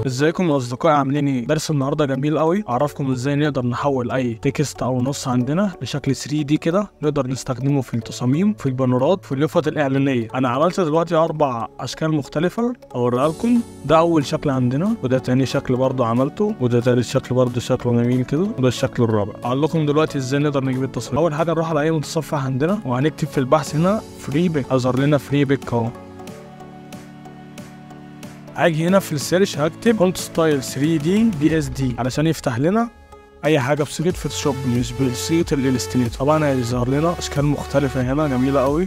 ازيكم يا اصدقائي عاملين ايه درس النهارده جميل قوي اعرفكم ازاي نقدر نحول اي تكست او نص عندنا لشكل 3 دي كده نقدر نستخدمه في التصاميم في البانرات في اليافط الاعلانيه انا عملت دلوقتي اربع اشكال مختلفه اوريها لكم ده اول شكل عندنا وده تاني شكل برضه عملته وده تالت شكل برضه شكله جميل كده وده الشكل الرابع اقول لكم دلوقتي ازاي نقدر نجيب التصميم اول حاجه نروح على اي متصفح عندنا وهنكتب في البحث هنا فري بيك اظهر لنا فري بيك اهو هاجي هنا في السيرش هكتب فونت ستايل 3 دي بي اس دي علشان يفتح لنا اي حاجه بصيغه فوتوشوب مش بصيغه الالستريتور طبعا هيظهر لنا اشكال مختلفه هنا جميله قوي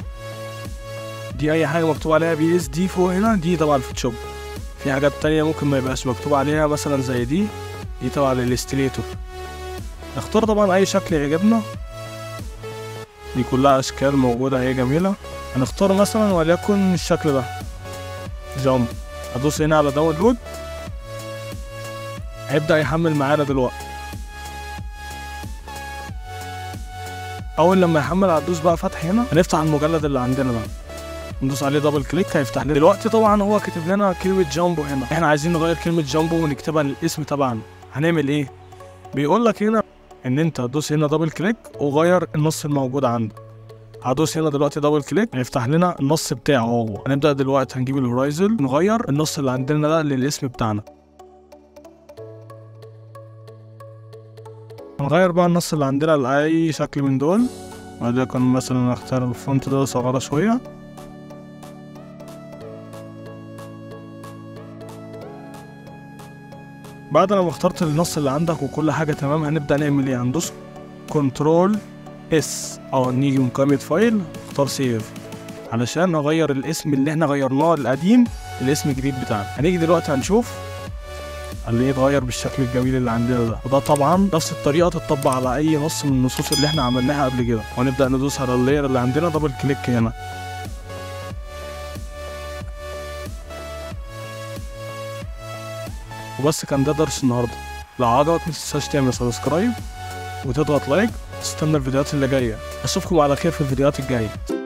دي اي حاجه مكتوب عليها بي اس دي فوق هنا دي تبع الفوتوشوب في حاجات تانية ممكن ما يبقاش مكتوب عليها مثلا زي دي دي تبع الالستريتور نختار طبعا اي شكل يعجبنا دي كلها اشكال موجوده هي جميله هنختار مثلا وليكن الشكل ده جامب ادوس هنا على داونلود هيبدا يحمل معانا دلوقتي اول لما يحمل هتدوس بقى فتح هنا هنفتح المجلد اللي عندنا ده ندوس عليه دبل كليك هيفتح لنا دلوقتي طبعا هو كاتب لنا كلمه جامبو هنا احنا عايزين نغير كلمه جامبو ونكتبها الاسم تبعنا هنعمل ايه بيقول لك هنا ان انت تدوس هنا دبل كليك وغير النص الموجود عندك هدوس هنا دلوقتي دبل كليك هيفتح لنا النص بتاعه هو هنبدا دلوقتي هنجيب الهورايزون نغير النص اللي عندنا ده للاسم بتاعنا هنغير بقى النص اللي عندنا لاي شكل من دول وليكن مثلا اختار الفونت ده صغيرة شوية بعد لما اخترت النص اللي عندك وكل حاجة تمام هنبدأ نعمل ايه هندوس كنترول اس او نيجي من قائمة فايل اختار سيف علشان نغير الاسم اللي احنا غيرناه القديم الاسم الجديد بتاعنا هنيجي دلوقتي هنشوف اللي يتغير بالشكل الجميل اللي عندنا ده وده طبعا نفس الطريقه تطبق على اي نص من النصوص اللي احنا عملناها قبل كده وهنبدا ندوس على اللاير اللي عندنا دبل كليك هنا وبس كان ده درس النهارده لو عجبك متنساش تعمل سبسكرايب وتضغط لايك تستنى الفيديوهات اللي جايه اشوفكم على خير في الفيديوهات الجايه